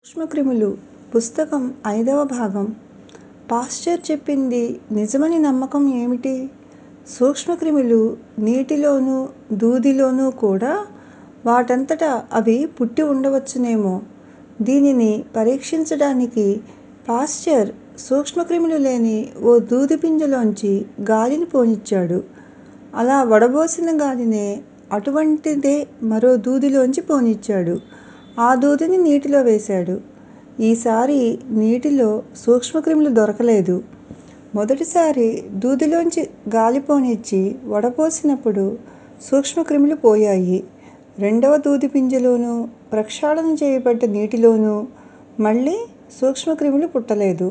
సూక్ష్మక్రిములు పుస్తకం ఐదవ భాగం పాశ్చర్ చెప్పింది నిజమని నమ్మకం ఏమిటి సూక్ష్మక్రిములు నీటిలోనూ దూదిలోనూ కూడా వాటంతట అవి పుట్టి ఉండవచ్చునేమో దీనిని పరీక్షించడానికి పాశ్చర్ సూక్ష్మక్రిములు లేని ఓ దూది పింజలోంచి గాలిని పోనిచ్చాడు అలా వడబోసిన గాలినే అటువంటిదే మరో దూదిలోంచి పోనిచ్చాడు ఆ దూదిని నీటిలో వేశాడు ఈసారి నీటిలో సూక్ష్మక్రిములు దొరకలేదు మొదటిసారి దూదిలోంచి గాలి పోనిచ్చి వడపోసినప్పుడు సూక్ష్మక్రిములు పోయాయి రెండవ దూది పింజలోనూ ప్రక్షాళన చేయబడ్డ నీటిలోనూ మళ్ళీ సూక్ష్మక్రిములు పుట్టలేదు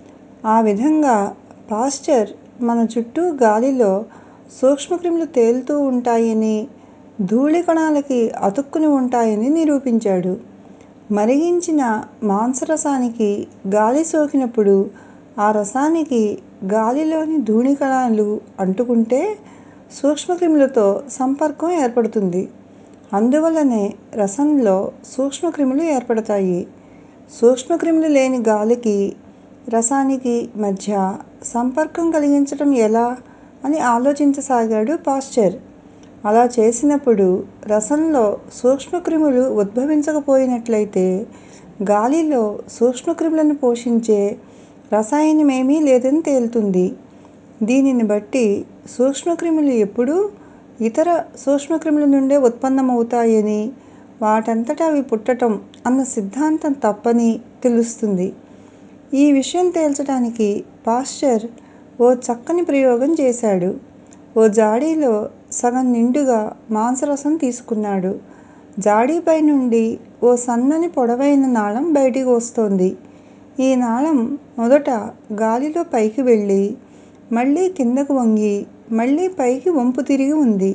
ఆ విధంగా పాశ్చర్ మన చుట్టూ గాలిలో సూక్ష్మక్రిములు తేలుతూ ఉంటాయని ధూళి కణాలకి అతుక్కుని ఉంటాయని నిరూపించాడు మరిగించిన మాంసరసానికి గాలి సోకినప్పుడు ఆ రసానికి గాలిలోని ధూళి కణాలు అంటుకుంటే సూక్ష్మక్రిములతో సంపర్కం ఏర్పడుతుంది అందువల్లనే రసంలో సూక్ష్మక్రిములు ఏర్పడతాయి సూక్ష్మక్రిములు లేని గాలికి రసానికి మధ్య సంపర్కం కలిగించటం ఎలా అని ఆలోచించసాగాడు పాశ్చర్ అలా చేసినప్పుడు రసంలో సూక్ష్మక్రిములు ఉద్భవించకపోయినట్లయితే గాలిలో సూక్ష్మక్రిములను పోషించే రసాయనమేమీ లేదని తేలుతుంది దీనిని బట్టి సూక్ష్మక్రిములు ఎప్పుడూ ఇతర సూక్ష్మక్రిముల నుండే ఉత్పన్నమవుతాయని వాటంతట అవి పుట్టటం అన్న సిద్ధాంతం తప్పని తెలుస్తుంది ఈ విషయం తేల్చడానికి పాశ్చర్ ఓ చక్కని ప్రయోగం చేశాడు ఓ జాడీలో సగం నిండుగా మాంసరసం తీసుకున్నాడు జాడీపై నుండి ఓ సన్నని పొడవైన నాళం బయటికి వస్తోంది ఈ నాళం మొదట గాలిలో పైకి వెళ్ళి మళ్ళీ కిందకు వంగి మళ్ళీ పైకి వంపు తిరిగి ఉంది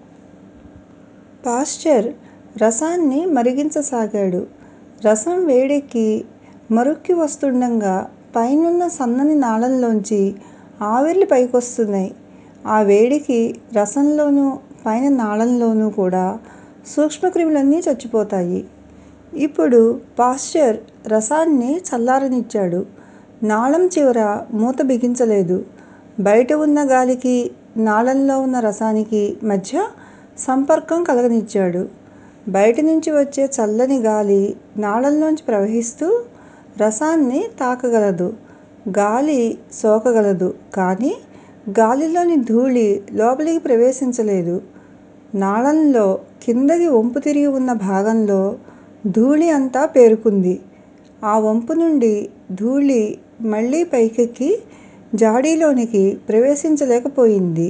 పాశ్చర్ రసాన్ని మరిగించసాగాడు రసం వేడెక్కి మరుక్కి వస్తుండగా పైనున్న సన్నని నాళంలోంచి ఆవిర్లు పైకొస్తున్నాయి ఆ వేడికి రసంలోనూ పైన నాళంలోనూ కూడా సూక్ష్మక్రిములన్నీ చచ్చిపోతాయి ఇప్పుడు పాశ్చర్ రసాన్ని చల్లారనిచ్చాడు నాళం చివర మూత బిగించలేదు బయట ఉన్న గాలికి నాళంలో ఉన్న రసానికి మధ్య సంపర్కం కలగనిచ్చాడు బయట నుంచి వచ్చే చల్లని గాలి నాళంలోంచి ప్రవహిస్తూ రసాన్ని తాకగలదు గాలి సోకగలదు కానీ గాలిలోని ధూళి లోపలికి ప్రవేశించలేదు నాళంలో కిందకి వంపు తిరిగి ఉన్న భాగంలో ధూళి అంతా పేరుకుంది ఆ వంపు నుండి ధూళి మళ్ళీ పైకెక్కి జాడీలోనికి ప్రవేశించలేకపోయింది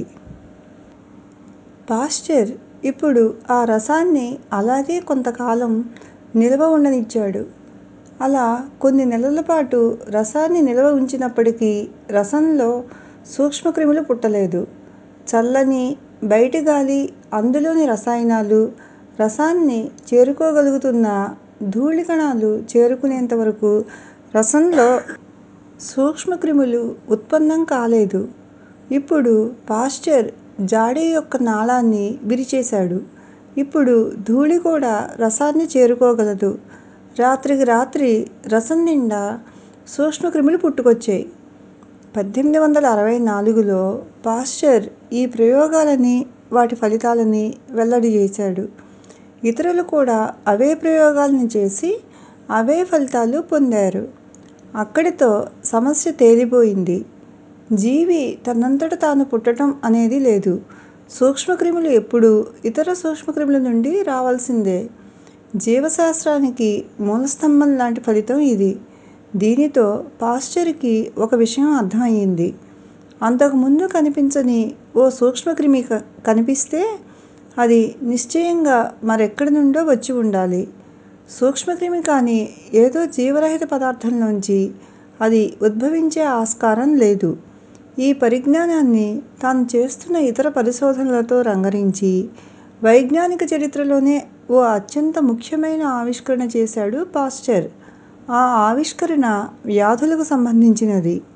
పాశ్చర్ ఇప్పుడు ఆ రసాన్ని అలాగే కొంతకాలం నిల్వ ఉండనిచ్చాడు అలా కొన్ని నెలల పాటు రసాన్ని నిల్వ ఉంచినప్పటికీ రసంలో సూక్ష్మక్రిములు పుట్టలేదు చల్లని బయటి గాలి అందులోని రసాయనాలు రసాన్ని చేరుకోగలుగుతున్న ధూళి కణాలు చేరుకునేంత వరకు రసంలో సూక్ష్మక్రిములు ఉత్పన్నం కాలేదు ఇప్పుడు పాశ్చర్ జాడీ యొక్క నాళాన్ని విరిచేశాడు ఇప్పుడు ధూళి కూడా రసాన్ని చేరుకోగలదు రాత్రికి రాత్రి రసం నిండా సూక్ష్మక్రిములు పుట్టుకొచ్చాయి పద్దెనిమిది వందల అరవై నాలుగులో పాశ్చర్ ఈ ప్రయోగాలని వాటి ఫలితాలని వెల్లడి చేశాడు ఇతరులు కూడా అవే ప్రయోగాలను చేసి అవే ఫలితాలు పొందారు అక్కడితో సమస్య తేలిపోయింది జీవి తనంతట తాను పుట్టటం అనేది లేదు సూక్ష్మక్రిములు ఎప్పుడూ ఇతర సూక్ష్మక్రిముల నుండి రావాల్సిందే జీవశాస్త్రానికి మూలస్తంభం లాంటి ఫలితం ఇది దీనితో పాశ్చర్కి ఒక విషయం అర్థమయ్యింది అంతకుముందు కనిపించని ఓ సూక్ష్మక్రిమి కనిపిస్తే అది నిశ్చయంగా మరెక్కడి నుండో వచ్చి ఉండాలి సూక్ష్మక్రిమి కాని ఏదో జీవరహిత పదార్థంలోంచి అది ఉద్భవించే ఆస్కారం లేదు ఈ పరిజ్ఞానాన్ని తాను చేస్తున్న ఇతర పరిశోధనలతో రంగరించి వైజ్ఞానిక చరిత్రలోనే ఓ అత్యంత ముఖ్యమైన ఆవిష్కరణ చేశాడు పాశ్చర్ ఆ ఆవిష్కరణ వ్యాధులకు సంబంధించినది